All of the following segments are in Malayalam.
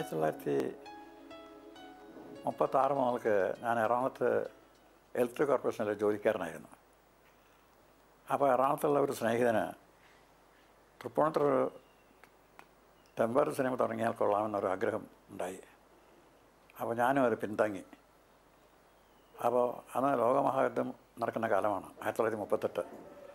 ആയിരത്തി തൊള്ളായിരത്തി മുപ്പത്താറ് മുതൽക്ക് ഞാൻ എറണാകുളത്ത് ഇലക്ട്രിക് കോർപ്പറേഷനിലെ ജോലിക്കാരനായിരുന്നു അപ്പോൾ എറണാകുളത്തുള്ള ഒരു സ്നേഹിതന് തൃപ്പൂണിത്തുറ ടെമ്പററി സിനിമ തുടങ്ങിയാൽ കൊള്ളാമെന്നൊരു ആഗ്രഹം ഉണ്ടായി അപ്പോൾ ഞാനും അത് പിന്താങ്ങി അപ്പോൾ അന്ന് ലോകമഹായുദ്ധം നടക്കുന്ന കാലമാണ് ആയിരത്തി തൊള്ളായിരത്തി മുപ്പത്തെട്ട്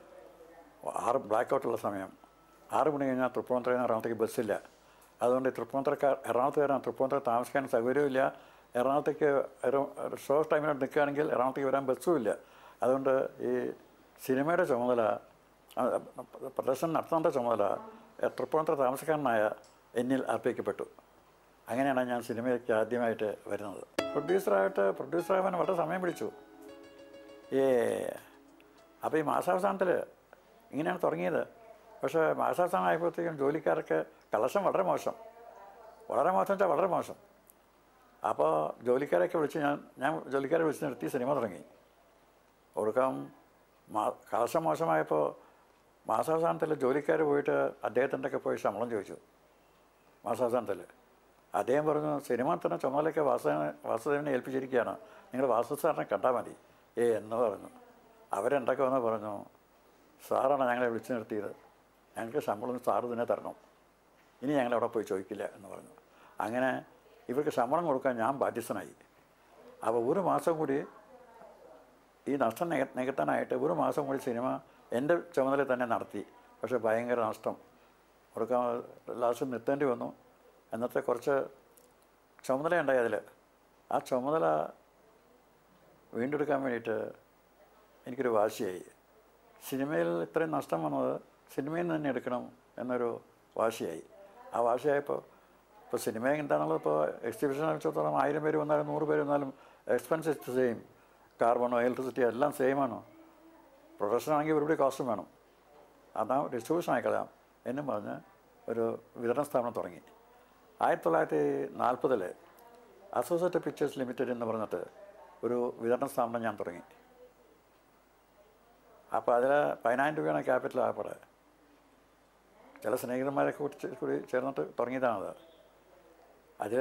ആറ് ബ്ലാക്ക് ഔട്ടുള്ള സമയം ആറ് മണി കഴിഞ്ഞാൽ തൃപ്പൂണിത്തുറയിൽ നിന്ന് എറണാകുളത്തേക്ക് ബസ്സില്ല അതുകൊണ്ട് ഈ തൃപ്പൂണിത്തുറക്കാർ എറണാകുളത്തുകാരാണ് തൃപ്പൂണിത്തുറ താമസിക്കാൻ സൗകര്യമില്ല എറണാകുളത്തേക്ക് ഒരു ഷോ ടൈമിൽ നിൽക്കുകയാണെങ്കിൽ എറണാകുളത്തേക്ക് വരാൻ ബസ്സും ഇല്ല അതുകൊണ്ട് ഈ സിനിമയുടെ ചുമതല ആ, പ്രദർശനം നടത്തേണ്ട ചുമതല എ, തൃപ്പൂണിത്തുറ താമസക്കാരനായ എന്നിൽ അർപ്പിക്കപ്പെട്ടു അങ്ങനെയാണ് ഞാൻ സിനിമയ്ക്ക് ആദ്യമായിട്ട് വരുന്നത് പ്രൊഡ്യൂസറായിട്ട് പ്രൊഡ്യൂസറാകാൻ വളരെ സമയം പിടിച്ചു ഈ അപ്പോൾ ഈ മാസാവസാനത്തിൽ ഇങ്ങനെയാണ് തുടങ്ങിയത് പക്ഷേ മാസാവസാനം ആയപ്പോഴത്തേക്കും ജോലിക്കാർക്ക് കളക്ഷൻ വളരെ മോശം വളരെ മോശം വെച്ചാൽ വളരെ മോശം അപ്പോൾ ജോലിക്കാരെയൊക്കെ വിളിച്ച് ഞാൻ ഞാൻ ജോലിക്കാരെ വിളിച്ച് നിർത്തി സിനിമ തുടങ്ങി ഒടുക്കം മാ കളക്ഷൻ മോശമായപ്പോൾ മാസാവസാനത്തിൽ ജോലിക്കാർ പോയിട്ട് അദ്ദേഹത്തിൻ്റെ ഒക്കെ പോയി ശമ്പളം ചോദിച്ചു മാസാവസാനത്തിൽ അദ്ദേഹം പറഞ്ഞു സിനിമ തന്നെ ചുമതലയൊക്കെ വാസുദേവ വാസുദേവനെ ഏൽപ്പിച്ചിരിക്കുകയാണ് നിങ്ങൾ വാസു സാറിനെ കണ്ടാൽ മതി ഏ എന്ന് പറഞ്ഞു അവരെന്തൊക്കെ വന്ന് പറഞ്ഞു സാറാണ് ഞങ്ങളെ വിളിച്ചു നിർത്തിയത് ഞങ്ങൾക്ക് ശമ്പളം സാറ് തന്നെ തരണം ഇനി ഞങ്ങൾ അവിടെ പോയി ചോദിക്കില്ല എന്ന് പറഞ്ഞു അങ്ങനെ ഇവർക്ക് ശമ്പളം കൊടുക്കാൻ ഞാൻ ബാധ്യസ്ഥനായി അപ്പോൾ ഒരു മാസം കൂടി ഈ നഷ്ടം നിക നികത്താനായിട്ട് ഒരു മാസം കൂടി സിനിമ എൻ്റെ ചുമതല തന്നെ നടത്തി പക്ഷേ ഭയങ്കര നഷ്ടം കൊടുക്കാൻ ലാസ്റ്റ് നിർത്തേണ്ടി വന്നു എന്നത്തെ കുറച്ച് ചുമതല ഉണ്ടായി അതിൽ ആ ചുമതല വീണ്ടെടുക്കാൻ വേണ്ടിയിട്ട് എനിക്കൊരു വാശിയായി സിനിമയിൽ ഇത്രയും നഷ്ടം വന്നത് സിനിമയിൽ നിന്ന് തന്നെ എടുക്കണം എന്നൊരു വാശിയായി ആ വാശിയായപ്പോൾ ഇപ്പോൾ സിനിമ എന്താണെന്നുള്ളത് ഇപ്പോൾ എക്സിബിഷനെ വെച്ചിടത്തോളം ആയിരം പേര് വന്നാലും നൂറ് പേര് വന്നാലും എക്സ്പെൻസ് സെയിം കാർബണോ ഇലക്ട്രിസിറ്റി എല്ലാം സെയിമാണ് പ്രൊഡക്ഷൻ ആണെങ്കിൽ ഒരുപാട് കോസ്റ്റും വേണം അതാ ഡിസ്ട്രിബ്യൂഷൻ ആയിക്കളയാം എന്നും പറഞ്ഞ് ഒരു വിതരണ സ്ഥാപനം തുടങ്ങി ആയിരത്തി തൊള്ളായിരത്തി നാൽപ്പതിൽ അസോസിയേറ്റഡ് പിക്ചേഴ്സ് ലിമിറ്റഡ് എന്ന് പറഞ്ഞിട്ട് ഒരു വിതരണ സ്ഥാപനം ഞാൻ തുടങ്ങി അപ്പോൾ അതിൽ പതിനായിരം രൂപയാണ് ക്യാപിറ്റൽ ആയപ്പോൾ ചില സ്നേഹിതന്മാരൊക്കെ കൂടി ചേ- കൂടി ചേർന്നിട്ട് തുടങ്ങിയതാണത് അതിൽ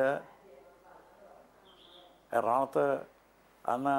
എറണാകുളത്ത് അന്ന്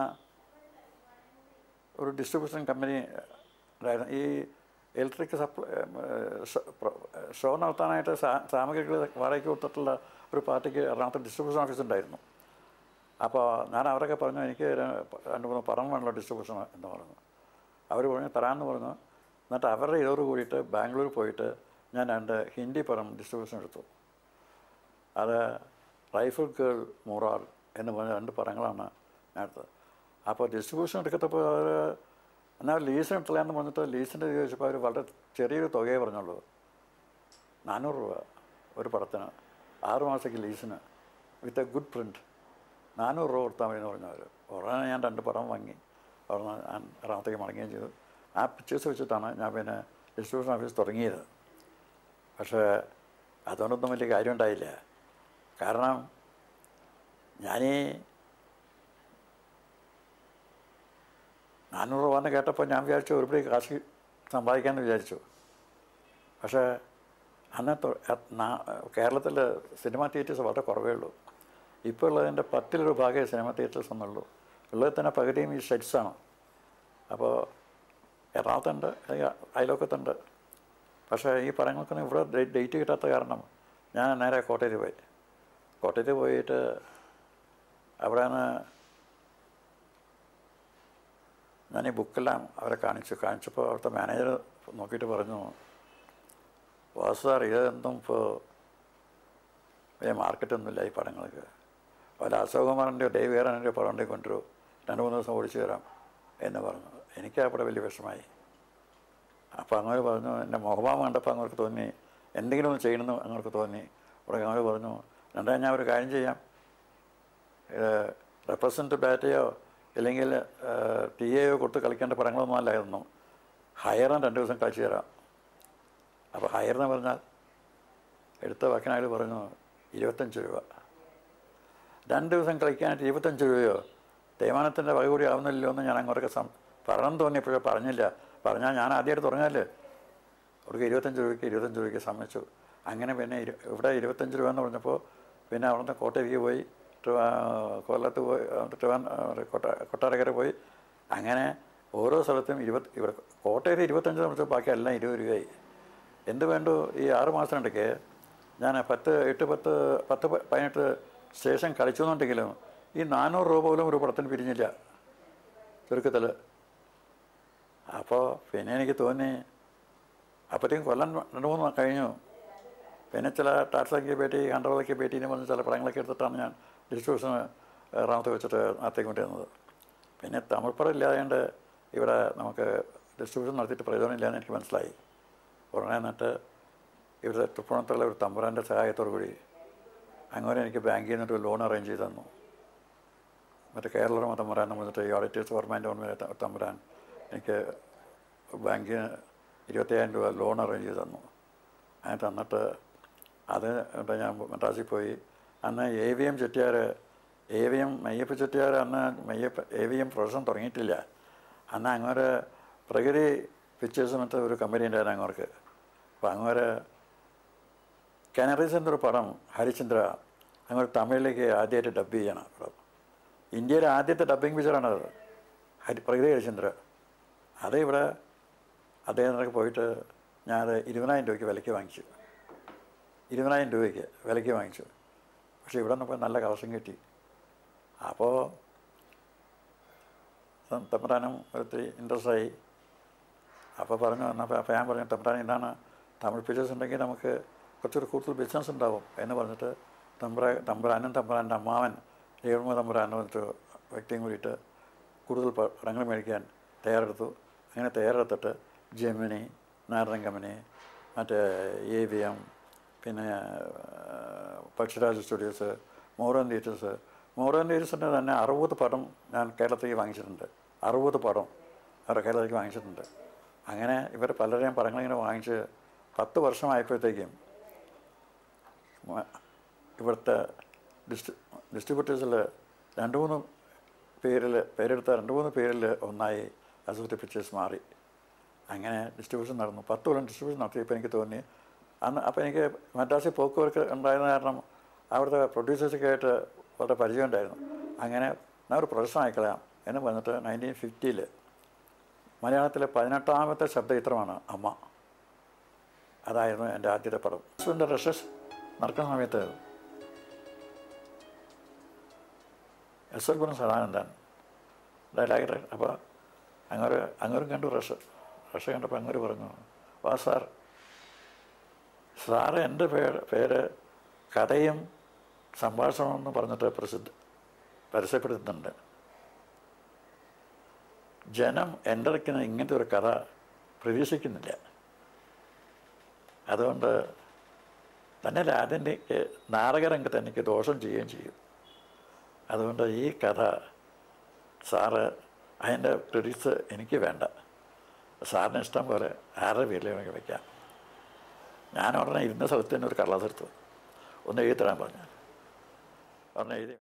ഒരു ഡിസ്ട്രിബ്യൂഷൻ കമ്പനി ഉണ്ടായിരുന്നു ഈ ഇലക്ട്രിക് സപ്ലൈ ഷോ നടത്താനായിട്ട് സാ- സാമഗ്രികൾ വാടകയ്ക്ക് കൊടുത്തിട്ടുള്ള ഒരു പാർട്ടിക്ക് എറണാകുളത്ത് ഡിസ്ട്രിബ്യൂഷൻ ഓഫീസ് ഉണ്ടായിരുന്നു അപ്പോൾ ഞാൻ അവരൊക്കെ പറഞ്ഞു എനിക്ക് ര- രണ്ട് മൂന്ന് പണം വേണമല്ലോ ഡിസ്ട്രിബ്യൂഷൻ എന്ന് പറഞ്ഞു അവർ പറഞ്ഞു തരാമെന്ന് പറഞ്ഞു എന്നിട്ട് അവരുടെ ഇതോട് കൂടിയിട്ട് ബാംഗ്ലൂർ പോയിട്ട് ഞാൻ രണ്ട് ഹിന്ദി പടം ഡിസ്ട്രിബ്യൂഷൻ എടുത്തു അത് റൈഫിൾ ഗേൾ മൂറാർ എന്ന് പറഞ്ഞ രണ്ട് പടങ്ങളാണ് ഞാൻ എടുത്തത് അപ്പോൾ ഡിസ്ട്രിബ്യൂഷൻ എടുക്കത്തപ്പോൾ അവർ എന്നാൽ ലീസിന് എടുത്തില്ല എന്ന് പറഞ്ഞിട്ട് ലീസിൻ്റെ ചോദിച്ചപ്പോൾ അവർ വളരെ ചെറിയൊരു തുകയെ പറഞ്ഞുള്ളൂ നാനൂറ് രൂപ ഒരു പടത്തിന് ആറ് മാസത്തേക്ക് ലീസിന് വിത്ത് എ ഗുഡ് പ്രിൻറ്റ് നാനൂറ് രൂപ കൊടുത്താൽ മതി എന്ന് പറഞ്ഞവർ ഉടനെ ഞാൻ രണ്ട് പടം വാങ്ങി ഉടനെ ഞാൻ എറണാകുളത്തേക്ക് മടങ്ങുകയും ചെയ്തു ആ പിക്ചേഴ്സ് വെച്ചിട്ടാണ് ഞാൻ പിന്നെ ഡിസ്ട്രിബ്യൂഷൻ ഓഫീസ് തുടങ്ങിയത് പക്ഷേ അതുകൊണ്ടൊന്നും വലിയ കാര്യം ഉണ്ടായില്ല കാരണം ഞാനീ നാനൂറ് രൂപ എന്ന് കേട്ടപ്പോൾ ഞാൻ വിചാരിച്ചു ഒരുപടി കാശ് സമ്പാദിക്കാമെന്ന് വിചാരിച്ചു പക്ഷേ അന്ന് തൊ- എ- നാ- കേരളത്തിൽ സിനിമ തിയേറ്റേഴ്സ് വളരെ കുറവേ ഉള്ളൂ ഇപ്പോൾ ഉള്ളതിൻ്റെ പത്തിലൊരു ഭാഗമേ സിനിമ തിയേറ്റേഴ്സ് ഒന്നുള്ളൂ ഉള്ളത് തന്നെ പകുതിയും ഈ ഷെഡ്സാണ് അപ്പോൾ എറണാകുളത്തുണ്ട് അല്ലെങ്കിൽ അയലോക്കത്തുണ്ട് പക്ഷേ ഈ പടങ്ങൾക്കൊന്നും ഇവിടെ ഡേ- ഡേറ്റ് കിട്ടാത്ത കാരണം ഞാൻ നേരെ കോട്ടയത്ത് പോയി കോട്ടയത്ത് പോയിട്ട് അവിടെ നിന്ന് ഞാൻ ഈ ബുക്കെല്ലാം അവരെ കാണിച്ചു കാണിച്ചപ്പോൾ അവിടുത്തെ മാനേജർ നോക്കിയിട്ട് പറഞ്ഞു വാസു സാർ ഇതൊന്നും ഇപ്പോൾ വലിയ മാർക്കറ്റൊന്നുമില്ല ഈ പടങ്ങൾക്ക് വല്ല അശോകുമാറിൻ്റെയോ ഡേവ് വേറാനിൻ്റെയോ പടം ഉണ്ടെങ്കിൽ കൊണ്ടുവരൂ രണ്ട് മൂന്ന് ദിവസം ഓടിച്ചു തരാം എന്ന് പറഞ്ഞു എനിക്ക് അവിടെ വലിയ വിഷമമായി അപ്പോൾ അങ്ങനെ പറഞ്ഞു എൻ്റെ മുഖഭാവം കണ്ടപ്പോൾ അങ്ങോട്ട് തോന്നി എന്തെങ്കിലും ഒന്ന് ചെയ്യണമെന്ന് അങ്ങോട്ട് തോന്നി ഇവിടെ അങ്ങനെ പറഞ്ഞു രണ്ടാ ഞാൻ ഒരു കാര്യം ചെയ്യാം റെപ്രസെൻറ്റ് ബാറ്റയോ ഇല്ലെങ്കിൽ ടി എയോ കൊടുത്ത് കളിക്കേണ്ട പടങ്ങളൊന്നും അല്ലായിരുന്നു ഹയറാൻ രണ്ട് ദിവസം കളിച്ചു തരാം അപ്പോൾ ഹയർ എന്ന് പറഞ്ഞാൽ എടുത്ത വാക്കിനയാൾ പറഞ്ഞു ഇരുപത്തഞ്ച് രൂപ രണ്ട് ദിവസം കളിക്കാനായിട്ട് ഇരുപത്തഞ്ച് രൂപയോ തേയ്മാനത്തിൻ്റെ വക കൂടി ആവുന്നില്ലല്ലോ എന്ന് ഞാൻ അങ്ങോട്ടൊക്കെ സം പറഞ്ഞു തോന്നിയപ്പോഴേ പറഞ്ഞില്ല പറഞ്ഞാൽ ഞാൻ ആദ്യമായിട്ട് തുടങ്ങാല്ലേ അവർക്ക് ഇരുപത്തഞ്ച് രൂപയ്ക്ക് ഇരുപത്തഞ്ച് രൂപയ്ക്ക് സമ്മതിച്ചു അങ്ങനെ പിന്നെ ഇരു ഇവിടെ ഇരുപത്തഞ്ച് രൂപ എന്ന് പറഞ്ഞപ്പോൾ പിന്നെ അവിടുന്ന് കോട്ടയത്തേക്ക് പോയി ട്രിവാ- കൊല്ലത്ത് പോയി ട്രിവാൻ കൊട്ട കൊട്ടാരക്കര പോയി അങ്ങനെ ഓരോ സ്ഥലത്തും ഇരുപത് ഇവിടെ കോട്ടയത്ത് ഇരുപത്തഞ്ച് സംബന്ധിച്ച് ബാക്കി എല്ലാം ഇരുപത് രൂപയായി എന്ത് വേണ്ടു ഈ ആറ് മാസത്തിനിടയ്ക്ക് ഞാൻ പത്ത് എട്ട് പത്ത് പത്ത് പ- പതിനെട്ട് സ്റ്റേഷൻ കളിച്ചുകൊണ്ടെങ്കിലും ഈ നാനൂറ് രൂപ പോലും ഒരു പടത്തിന് പിരിഞ്ഞില്ല ചുരുക്കത്തിൽ അപ്പോൾ പിന്നെ എനിക്ക് തോന്നി അപ്പോഴത്തേക്കും കൊല്ലം രണ്ട് മൂന്ന് കഴിഞ്ഞു പിന്നെ ചില ടാറ്റയ്ക്ക് പേറ്റി ഹൺഡ്രഡൊക്കെ പേറ്റി എന്ന് പറഞ്ഞ് ചില പടങ്ങളൊക്കെ എടുത്തിട്ടാണ് ഞാൻ ഡിസ്ട്രിബ്യൂഷന് എറണാകുളത്ത് വെച്ചിട്ട് നടത്തിക്കൊണ്ട് കൊണ്ടിരുന്നത് പിന്നെ തമിഴ് പടം ഇല്ലാതെകൊണ്ട് ഇവിടെ നമുക്ക് ഡിസ്ട്രിബ്യൂഷൻ നടത്തിയിട്ട് പ്രയോജനമില്ലാന്ന് എനിക്ക് മനസ്സിലായി ഉടനെ എന്നിട്ട് ഇവിടെ തൃപ്പൂണിത്തുള്ള ഒരു തമ്പുരാൻ്റെ സഹായത്തോടു കൂടി അങ്ങനെ എനിക്ക് ബാങ്കിൽ നിന്നിട്ട് ഒരു ലോൺ അറേഞ്ച് ചെയ്ത് തന്നു മറ്റേ കേരള തമ്പുരാൻ എന്ന് പറഞ്ഞിട്ട് ഈ ഓഡിറ്റേഴ്സ് ഗവൺമെൻറ് ഗവൺമെൻറ് തമ്പുരാൻ എനിക്ക് ബാങ്കിന് ഇരുപത്തയ്യായിരം രൂപ ലോൺ അറേഞ്ച് ചെയ്ത് തന്നു അങ്ങനെ തന്നിട്ട് അത് എന്നിട്ട് ഞാൻ മദ്രാസിൽ പോയി അന്ന് A V M Chettiar A V M Meiyappa Chettiar അന്ന് Meiyappa A V M production തുടങ്ങിയിട്ടില്ല അന്ന് അങ്ങോട്ട് പ്രകൃതി പിക്ചേഴ്സ് എന്നിട്ട് ഒരു കമ്പനി ഉണ്ടായിരുന്നു അങ്ങോർക്ക് അപ്പോൾ അങ്ങോട്ട് കനറീസ് എന്നൊരു പടം ഹരിചന്ദ്ര അങ്ങോട്ട് തമിഴിലേക്ക് ആദ്യമായിട്ട് ഡബ് ചെയ്യണം പടം ഇന്ത്യയിലെ ആദ്യത്തെ ഡബ്ബിംഗ് പിക്ചറാണത് ഹരി പ്രകൃതി ഹരിചന്ദ്ര അത് ഇവിടെ അദ്ദേഹത്തിനൊക്കെ പോയിട്ട് ഞാനത് ഇരുപതിനായിരം രൂപയ്ക്ക് വിലയ്ക്ക് വാങ്ങിച്ചു ഇരുപതിനായിരം രൂപയ്ക്ക് വിലയ്ക്ക് വാങ്ങിച്ചു പക്ഷേ ഇവിടെ നിന്ന് നല്ല കളക്ഷൻ കിട്ടി അപ്പോൾ തമ്പുരാനും ഒത്തിരി ഇൻട്രസ്റ്റ് ആയി അപ്പോൾ പറഞ്ഞു എന്നപ്പോൾ അപ്പോൾ ഞാൻ പറഞ്ഞു തമ്പുരാൻ ഇതാണ് തമിഴ് പിക്ചേഴ്സ് ഉണ്ടെങ്കിൽ നമുക്ക് കുറച്ചുകൂടി കൂടുതൽ ബിസിനസ് ഉണ്ടാവും എന്ന് പറഞ്ഞിട്ട് തമ്പുരാ തമ്പുരാനും തമ്പുരാൻ്റെ അമ്മാവൻ രേണുമ തമ്പുരാനും പറഞ്ഞിട്ട് വ്യക്തിയും കൂടിയിട്ട് കൂടുതൽ പ- പടങ്ങൾ മേടിക്കാൻ തയ്യാറെടുത്തു അങ്ങനെ തയ്യാറെടുത്തിട്ട് ജെമിനി നാരദൻ കമ്പനി മറ്റേ എ വി എം പിന്നെ ആ, പക്ഷിരാജ് സ്റ്റുഡിയോസ് മോറൻ തിയേറ്റേഴ്സ് മോറൻ തിയേറ്റേഴ്സിൻ്റെ തന്നെ അറുപത് പടം ഞാൻ കേരളത്തിലേക്ക് വാങ്ങിച്ചിട്ടുണ്ട് അറുപത് പടം അവരുടെ കേരളത്തിലേക്ക് വാങ്ങിച്ചിട്ടുണ്ട് അങ്ങനെ ഇവർ പലരെയും പടങ്ങളിങ്ങനെ വാങ്ങിച്ച് പത്ത് വർഷമായപ്പോഴത്തേക്കും മ- ഇവിടുത്തെ ഡിസ്ട്രി ഡിസ്ട്രിബ്യൂട്ടേഴ്സിൽ രണ്ട് മൂന്ന് പേരിൽ പേരെടുത്ത രണ്ട് മൂന്ന് പേരിൽ ഒന്നായി അസോസിയേറ്റ് പിക്ചേഴ്സ് മാറി അങ്ങനെ ഡിസ്ട്രിബ്യൂഷൻ നടന്നു പത്ത് കൊല്ലം ഡിസ്ട്രിബ്യൂഷൻ നടത്തിയപ്പോൾ എനിക്ക് തോന്നി അന്ന് അപ്പോൾ എനിക്ക് മദ്രാസിൽ പോക്കുവർക്ക് ഉണ്ടായിരുന്ന കാരണം അവിടുത്തെ പ്രൊഡ്യൂസേഴ്സൊക്കെ ആയിട്ട് വളരെ പരിചയം ഉണ്ടായിരുന്നു അങ്ങനെ ഞാൻ ഒരു പ്രൊഡക്ഷൻ ആയിക്കളയാം എന്ന് പറഞ്ഞിട്ട് നയൻറ്റീൻ ഫിഫ്റ്റിയിൽ മലയാളത്തിലെ പതിനെട്ടാമത്തെ ശബ്ദചിത്രമാണ് അമ്മ അതായിരുന്നു എൻ്റെ ആദ്യത്തെ പടം ഹസ്ബൻഡ് റഷസ് നടക്കുന്ന സമയത്ത് എസ് എൽ ഗുണം സദാനന്ദൻ ഡയലാഗർ അപ്പോൾ അങ്ങോട്ട് അങ്ങോട്ടും കണ്ടു റഷ് റഷ് കണ്ടപ്പോൾ അങ്ങോട്ട് പറഞ്ഞു വാ സാർ സാറ് എൻ്റെ പേര് പേര് കഥയും സംഭാഷണം എന്ന് പറഞ്ഞിട്ട് പ്രസിദ്ധ പരസ്യപ്പെടുത്തുന്നുണ്ട് ജനം എൻ്റെ ഇടയ്ക്കുന്ന ഇങ്ങനത്തെ ഒരു കഥ പ്രതീക്ഷിക്കുന്നില്ല അതുകൊണ്ട് തന്നെ അതിൻ്റെ നാടകരംഗത്ത് എനിക്ക് ദോഷം ചെയ്യുകയും ചെയ്യും അതുകൊണ്ട് ഈ കഥ സാറ് അതിൻ്റെ ക്രെഡിറ്റ്സ് എനിക്ക് വേണ്ട സാറിന് ഇഷ്ടം പോലെ ആരുടെ പേരിൽ വേണമെങ്കിൽ വയ്ക്കാം ഞാൻ ഉടനെ ഇരുന്ന സ്ഥലത്ത് തന്നെ ഒരു കടലാസ് എടുത്തു ഒന്ന് എഴുതി തരാൻ പറഞ്ഞു ഉടനെ എഴുതി